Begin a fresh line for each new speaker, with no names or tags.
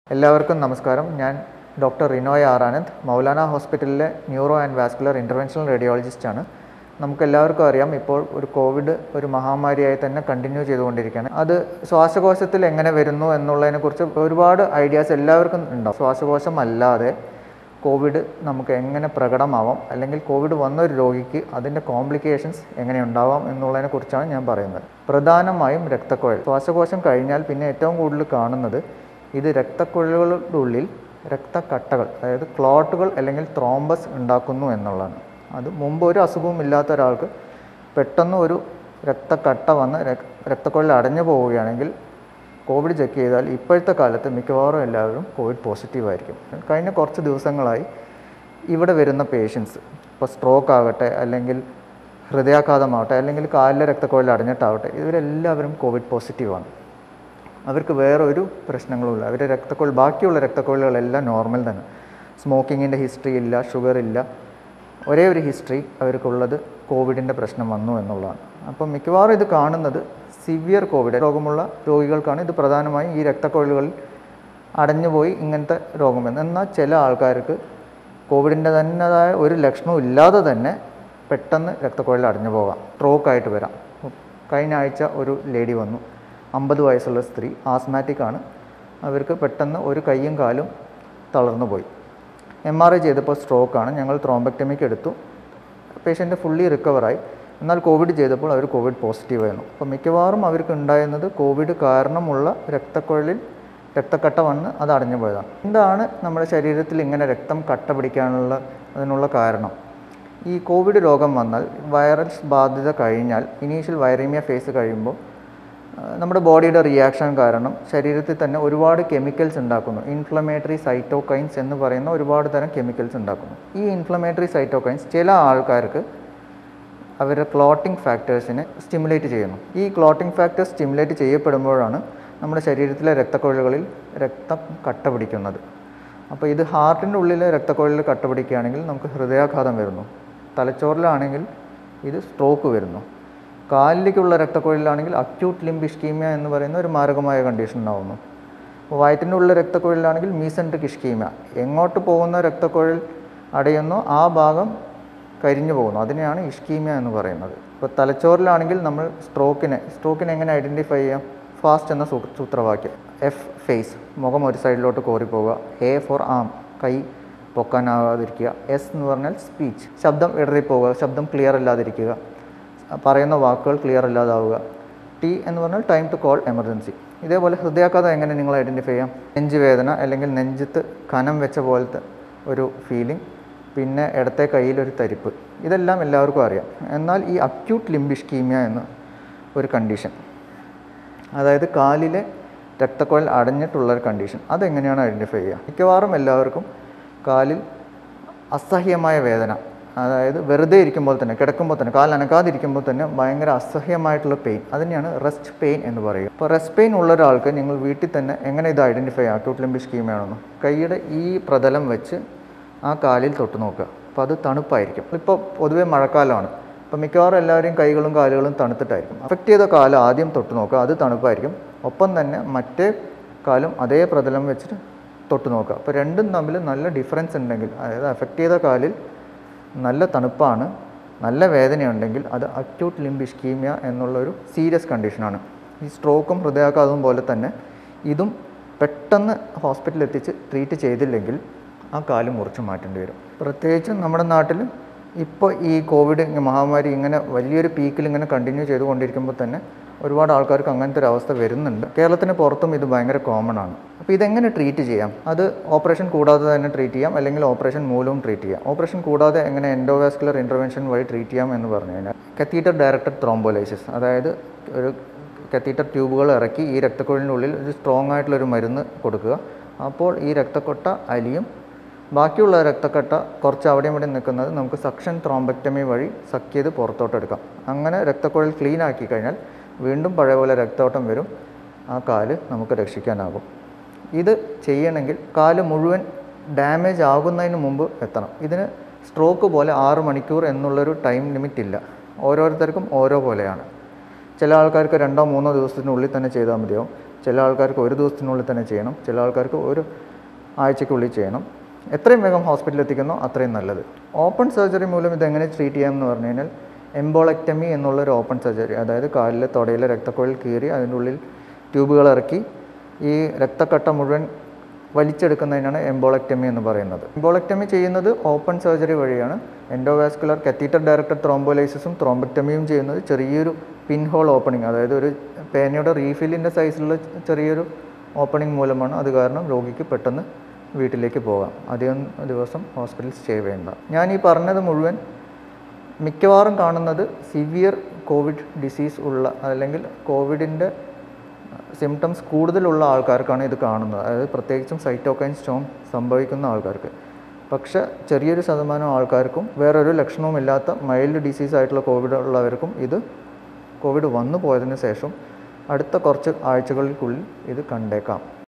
എല്ലാവർക്കും നമസ്കാരം ഞാൻ ഡോക്ടർ റിനോയ് ആർ ആനന്ദ് മൗലാന ഹോസ്പിറ്റലിലെ ന്യൂറോ ആൻഡ് വാസ്കുലർ ഇൻ്റർവെൻഷണൽ റേഡിയോളജിസ്റ്റാണ് നമുക്ക് എല്ലാവർക്കും അറിയാം ഇപ്പോൾ ഒരു കോവിഡ് ഒരു മഹാമാരിയായി തന്നെ കണ്ടിന്യൂ ചെയ്തുകൊണ്ടിരിക്കുകയാണ് അത് ശ്വാസകോശത്തിൽ എങ്ങനെ വരുന്നു എന്നുള്ളതിനെക്കുറിച്ച് ഒരുപാട് ഐഡിയാസ് എല്ലാവർക്കും ഉണ്ടാവും ശ്വാസകോശം അല്ലാതെ കോവിഡ് നമുക്ക് എങ്ങനെ പ്രകടമാവാം അല്ലെങ്കിൽ കോവിഡ് വന്ന ഒരു രോഗിക്ക് അതിൻ്റെ കോംപ്ലിക്കേഷൻസ് എങ്ങനെ ഉണ്ടാവാം എന്നുള്ളതിനെ കുറിച്ചാണ് ഞാൻ പറയുന്നത് പ്രധാനമായും രക്തക്കുഴൽ ശ്വാസകോശം കഴിഞ്ഞാൽ പിന്നെ ഏറ്റവും കൂടുതൽ കാണുന്നത് ഇത് രക്തക്കുഴലുകളുടെ ഉള്ളിൽ രക്തക്കട്ടകൾ അതായത് ക്ലോട്ടുകൾ അല്ലെങ്കിൽ ത്രോംബസ് ഉണ്ടാക്കുന്നു എന്നുള്ളതാണ് അത് മുമ്പ് ഒരു അസുഖവും ഇല്ലാത്ത ഒരാൾക്ക് പെട്ടെന്ന് ഒരു രക്തക്കട്ട വന്ന് രക്- രക്തക്കുഴൽ അടഞ്ഞു പോവുകയാണെങ്കിൽ കോവിഡ് ചെക്ക് ചെയ്താൽ ഇപ്പോഴത്തെ കാലത്ത് മിക്കവാറും എല്ലാവരും കോവിഡ് പോസിറ്റീവ് ആയിരിക്കും കഴിഞ്ഞ കുറച്ച് ദിവസങ്ങളായി ഇവിടെ വരുന്ന പേഷ്യൻസ് ഇപ്പോൾ സ്ട്രോക്ക് ആകട്ടെ അല്ലെങ്കിൽ ഹൃദയാഘാതമാവട്ടെ അല്ലെങ്കിൽ കാലിലെ രക്തക്കുഴൽ അടഞ്ഞിട്ടാവട്ടെ ഇവരെല്ലാവരും കോവിഡ് പോസിറ്റീവാണ് അവർക്ക് വേറെ ഒരു പ്രശ്നങ്ങളുമില്ല അവരുടെ രക്തക്കുഴൽ ബാക്കിയുള്ള രക്തക്കുഴലുകളെല്ലാം നോർമൽ തന്നെ സ്മോക്കിങ്ങിൻ്റെ ഹിസ്റ്ററി ഇല്ല ഷുഗർ ഇല്ല ഒരേ ഒരു ഹിസ്റ്ററി അവർക്കുള്ളത് കോവിഡിൻ്റെ പ്രശ്നം വന്നു എന്നുള്ളതാണ് അപ്പം മിക്കവാറും ഇത് കാണുന്നത് സിവിയർ കോവിഡ് രോഗമുള്ള രോഗികൾക്കാണ് ഇത് പ്രധാനമായും ഈ രക്തക്കുഴലുകളിൽ അടഞ്ഞുപോയി ഇങ്ങനത്തെ രോഗം വരുന്നത് എന്നാൽ ചില ആൾക്കാർക്ക് കോവിഡിൻ്റെ തന്നതായ ഒരു ലക്ഷണവും ഇല്ലാതെ തന്നെ പെട്ടെന്ന് രക്തക്കുഴൽ അടഞ്ഞു പോകാം സ്ട്രോക്കായിട്ട് വരാം കഴിഞ്ഞ ആഴ്ച ഒരു ലേഡി വന്നു അമ്പത് വയസ്സുള്ള സ്ത്രീ ആസ്മാറ്റിക് ആണ് അവർക്ക് പെട്ടെന്ന് ഒരു കൈയും കാലും തളർന്നു പോയി എം ആർ ഐ ചെയ്തപ്പോൾ സ്ട്രോക്കാണ് ഞങ്ങൾ ത്രോംബക്ടമിക്ക് എടുത്തു പേഷ്യൻ്റ് ഫുള്ളി റിക്കവറായി എന്നാൽ കോവിഡ് ചെയ്തപ്പോൾ അവർ കോവിഡ് പോസിറ്റീവ് ആയിരുന്നു അപ്പോൾ മിക്കവാറും അവർക്ക് ഉണ്ടായിരുന്നത് കോവിഡ് കാരണമുള്ള രക്തക്കുഴലിൽ രക്തക്കട്ട വന്ന് അത് അടഞ്ഞു പോയതാണ് എന്താണ് നമ്മുടെ ശരീരത്തിൽ ഇങ്ങനെ രക്തം കട്ട പിടിക്കാനുള്ള അതിനുള്ള കാരണം ഈ കോവിഡ് രോഗം വന്നാൽ വൈറസ് ബാധിത കഴിഞ്ഞാൽ ഇനീഷ്യൽ വൈറീമിയ ഫേസ് കഴിയുമ്പോൾ ആ, നമ്മുടെ ബോഡിയുടെ റിയാക്ഷൻ കാരണം ശരീരത്തിൽ തന്നെ ഒരുപാട് കെമിക്കൽസ് ഉണ്ടാക്കുന്നു ഇൻഫ്ലമേറ്ററി സൈറ്റോകൈൻസ് എന്ന് പറയുന്ന ഒരുപാട് തരം കെമിക്കൽസ് ഉണ്ടാക്കുന്നു ഈ ഇൻഫ്ലമേറ്ററി സൈറ്റോകൈൻസ് ചില ആൾക്കാർക്ക് അവരുടെ ക്ലോട്ടിംഗ് ഫാക്ടേഴ്സിനെ സ്റ്റിമുലേറ്റ് ചെയ്യുന്നു ഈ ക്ലോട്ടിംഗ് ഫാക്ടേഴ്സ് സ്റ്റിമുലേറ്റ് ചെയ്യപ്പെടുമ്പോഴാണ് നമ്മുടെ ശരീരത്തിലെ രക്തക്കുഴലുകളിൽ രക്തം കട്ട പിടിക്കുന്നത് അപ്പോൾ ഇത് ഹാർട്ടിൻ്റെ ഉള്ളിലെ രക്തക്കുഴലിൽ കട്ട പിടിക്കുകയാണെങ്കിൽ നമുക്ക് ഹൃദയാഘാതം വരുന്നു തലച്ചോറിലാണെങ്കിൽ ഇത് സ്ട്രോക്ക് വരുന്നു കാലിലേക്കുള്ള രക്തക്കുഴലിലാണെങ്കിൽ അക്യൂട്ട് ലിംബ് ഇഷ്കീമിയ എന്ന് പറയുന്ന ഒരു മാരകമായ കണ്ടീഷൻ ഉണ്ടാവുന്നു അപ്പോൾ വയറ്റിൻ്റെ ഉള്ളിലെ രക്തക്കുഴലിലാണെങ്കിൽ മീസെൻട്രിക് ഇഷ്കീമിയ എങ്ങോട്ട് പോകുന്ന രക്തക്കുഴൽ അടയുന്നോ ആ ഭാഗം കരിഞ്ഞു പോകുന്നു അതിനെയാണ് ഇഷ്കീമിയ എന്ന് പറയുന്നത് ഇപ്പോൾ തലച്ചോറിലാണെങ്കിൽ നമ്മൾ സ്ട്രോക്കിനെ സ്ട്രോക്കിനെ എങ്ങനെ ഐഡൻറ്റിഫൈ ചെയ്യാം ഫാസ്റ്റ് എന്ന സൂ- സൂത്രവാക്യം എഫ് ഫേസ് മുഖം ഒരു സൈഡിലോട്ട് കോറിപ്പോവുക എ ഫോർ ആം കൈ പൊക്കാനാവാതിരിക്കുക എസ് എന്ന് പറഞ്ഞാൽ സ്പീച്ച് ശബ്ദം ഇടറിപ്പോവുക ശബ്ദം ക്ലിയർ അല്ലാതിരിക്കുക പറയുന്ന വാക്കുകൾ ക്ലിയർ അല്ലാതാവുക ടി എന്ന് പറഞ്ഞാൽ ടൈം ടു കോൾ എമർജൻസി ഇതേപോലെ ഹൃദയാഘാതം എങ്ങനെ നിങ്ങൾ ഐഡൻറ്റിഫൈ ചെയ്യാം നെഞ്ച് വേദന അല്ലെങ്കിൽ നെഞ്ചത്ത് കനം വെച്ച പോലത്തെ ഒരു ഫീലിംഗ് പിന്നെ ഇടത്തെ കയ്യിലൊരു തരിപ്പ് ഇതെല്ലാം എല്ലാവർക്കും അറിയാം എന്നാൽ ഈ അക്യൂട്ട് ലിംബിഷ്കീമിയ എന്ന ഒരു കണ്ടീഷൻ അതായത് കാലിലെ രക്തക്കുഴൽ അടഞ്ഞിട്ടുള്ള ഒരു കണ്ടീഷൻ അതെങ്ങനെയാണ് ഐഡൻറ്റിഫൈ ചെയ്യുക മിക്കവാറും എല്ലാവർക്കും കാലിൽ അസഹ്യമായ വേദന അതായത് വെറുതെ ഇരിക്കുമ്പോൾ തന്നെ കിടക്കുമ്പോൾ തന്നെ കാൽ അനക്കാതിരിക്കുമ്പോൾ തന്നെ ഭയങ്കര അസഹ്യമായിട്ടുള്ള പെയിൻ അതിനെയാണ് റെസ്റ്റ് പെയിൻ എന്ന് പറയുക അപ്പോൾ റെസ്റ്റ് പെയിൻ ഉള്ള ഒരാൾക്ക് നിങ്ങൾ വീട്ടിൽ തന്നെ എങ്ങനെ ഇത് ഐഡൻറ്റിഫൈ ചെയ്യാം അക്യൂട്ട് ലിംബി സ്കീമാണെന്ന് കൈയുടെ ഈ പ്രതലം വെച്ച് ആ കാലിൽ തൊട്ട് നോക്കുക അപ്പോൾ അത് തണുപ്പായിരിക്കും ഇപ്പോൾ പൊതുവേ മഴക്കാലമാണ് അപ്പോൾ മിക്കവാറും എല്ലാവരെയും കൈകളും കാലുകളും തണുത്തിട്ടായിരിക്കും അഫക്റ്റ് ചെയ്ത കാലം ആദ്യം തൊട്ട് നോക്കുക അത് തണുപ്പായിരിക്കും ഒപ്പം തന്നെ മറ്റേ കാലും അതേ പ്രതലം വെച്ചിട്ട് തൊട്ട് നോക്കുക അപ്പോൾ രണ്ടും തമ്മിൽ നല്ല ഡിഫറൻസ് ഉണ്ടെങ്കിൽ അതായത് അഫക്റ്റ് ചെയ്ത കാലിൽ നല്ല തണുപ്പാണ് നല്ല വേദനയുണ്ടെങ്കിൽ അത് അക്യൂട്ട് ലിംബ് ഇഷ്കീമിയ എന്നുള്ളൊരു സീരിയസ് കണ്ടീഷനാണ് ഈ സ്ട്രോക്കും ഹൃദയാഘാതവും പോലെ തന്നെ ഇതും പെട്ടെന്ന് ഹോസ്പിറ്റലിൽ എത്തിച്ച് ട്രീറ്റ് ചെയ്തില്ലെങ്കിൽ ആ കാല് മുറിച്ച് മാറ്റേണ്ടി വരും പ്രത്യേകിച്ചും നമ്മുടെ നാട്ടിൽ ഇപ്പോൾ ഈ കോവിഡ് ഇങ്ങ- മഹാമാരി ഇങ്ങനെ വലിയൊരു പീക്കിൽ ഇങ്ങനെ കണ്ടിന്യൂ ചെയ്തുകൊണ്ടിരിക്കുമ്പോൾ തന്നെ ഒരുപാട് ആൾക്കാർക്ക് അങ്ങനത്തെ ഒരു അവസ്ഥ വരുന്നുണ്ട് കേരളത്തിന് പുറത്തും ഇത് ഭയങ്കര കോമൺ ആണ് അപ്പോൾ ഇതെങ്ങനെ ട്രീറ്റ് ചെയ്യാം അത് ഓപ്പറേഷൻ കൂടാതെ തന്നെ ട്രീറ്റ് ചെയ്യാം അല്ലെങ്കിൽ ഓപ്പറേഷൻ മൂലവും ട്രീറ്റ് ചെയ്യാം ഓപ്പറേഷൻ കൂടാതെ എങ്ങനെ എൻഡോവാസ്കുലർ ഇൻ്റർവെൻഷൻ വഴി ട്രീറ്റ് ചെയ്യാം എന്ന് പറഞ്ഞു കഴിഞ്ഞാൽ കത്തീറ്റർ ഡയറക്റ്റഡ് ത്രോംബോലൈസിസ് അതായത് ഒരു കത്തീറ്റർ ട്യൂബുകൾ ഇറക്കി ഈ രക്തക്കുഴലിനുള്ളിൽ ഒരു സ്ട്രോങ് ആയിട്ടുള്ള ഒരു മരുന്ന് കൊടുക്കുക അപ്പോൾ ഈ രക്തക്കൊട്ട അലിയും ബാക്കിയുള്ള രക്തക്കട്ട കുറച്ച് അവിടെയും ഇവിടെ നിൽക്കുന്നത് നമുക്ക് സക്ഷൻ ത്രോംബക്ടമി വഴി സക്ക് ചെയ്ത് പുറത്തോട്ട് എടുക്കാം അങ്ങനെ രക്തക്കുഴൽ ക്ലീൻ ആക്കി കഴിഞ്ഞാൽ വീണ്ടും പഴയ പോലെ രക്തോട്ടം വരും ആ കാല് നമുക്ക് രക്ഷിക്കാനാകും ഇത് ചെയ്യണമെങ്കിൽ കാല് മുഴുവൻ ഡാമേജ് ആകുന്നതിന് മുമ്പ് എത്തണം ഇതിന് സ്ട്രോക്ക് പോലെ ആറ് മണിക്കൂർ എന്നുള്ളൊരു ടൈം ലിമിറ്റ് ഇല്ല ഓരോരുത്തർക്കും ഓരോ പോലെയാണ് ചില ആൾക്കാർക്ക് രണ്ടോ മൂന്നോ ദിവസത്തിനുള്ളിൽ തന്നെ ചെയ്താൽ മതിയാവും ചില ആൾക്കാർക്ക് ഒരു ദിവസത്തിനുള്ളിൽ തന്നെ ചെയ്യണം ചില ആൾക്കാർക്ക് ഒരു ആഴ്ചയ്ക്കുള്ളിൽ ചെയ്യണം എത്രയും വേഗം ഹോസ്പിറ്റലിൽ എത്തിക്കുന്നോ അത്രയും നല്ലത് ഓപ്പൺ സർജറി മൂലം ഇതെങ്ങനെ ട്രീറ്റ് ചെയ്യാമെന്ന് പറഞ്ഞു കഴിഞ്ഞാൽ എംബോളക്ടമി എന്നുള്ളൊരു ഓപ്പൺ സർജറി അതായത് കാലിലെ തൊടയിലെ രക്തക്കുഴൽ കീറി അതിൻ്റെ ഉള്ളിൽ ട്യൂബുകൾ ഇറക്കി ഈ രക്തക്കട്ട മുഴുവൻ വലിച്ചെടുക്കുന്നതിനാണ് എംബോളക്ടമി എന്ന് പറയുന്നത് എംബോളക്ടമി ചെയ്യുന്നത് ഓപ്പൺ സർജറി വഴിയാണ് എൻഡോവാസ്കുലർ കത്തീറ്റർ ഡയറക്റ്റഡ് ത്രോംബോലൈസിസും ത്രോംബക്ടമിയും ചെയ്യുന്നത് ചെറിയൊരു പിൻ ഹോൾ ഓപ്പണിംഗ് അതായത് ഒരു പേനയുടെ റീഫില്ലിൻ്റെ സൈസിലുള്ള ചെറിയൊരു ഓപ്പണിംഗ് മൂലമാണ് അത് കാരണം രോഗിക്ക് പെട്ടെന്ന് വീട്ടിലേക്ക് പോകാം അധികം ദിവസം ഹോസ്പിറ്റലിൽ സ്റ്റേ വേണ്ട ഞാൻ ഈ പറഞ്ഞത് മുഴുവൻ മിക്കവാറും കാണുന്നത് സിവിയർ കോവിഡ് ഡിസീസ് ഉള്ള അല്ലെങ്കിൽ കോവിഡിൻ്റെ സിംറ്റംസ് കൂടുതലുള്ള ആൾക്കാർക്കാണ് ഇത് കാണുന്നത് അതായത് പ്രത്യേകിച്ചും സൈറ്റോകൈൻ സ്റ്റോം സംഭവിക്കുന്ന ആൾക്കാർക്ക് പക്ഷെ ചെറിയൊരു ശതമാനം ആൾക്കാർക്കും വേറൊരു ലക്ഷണവുമില്ലാത്ത മൈൽഡ് ഡിസീസ് ആയിട്ടുള്ള കോവിഡ് ഉള്ളവർക്കും ഇത് കോവിഡ് വന്നു പോയതിന് ശേഷം അടുത്ത കുറച്ച് ആഴ്ചകൾക്കുള്ളിൽ ഇത് കണ്ടേക്കാം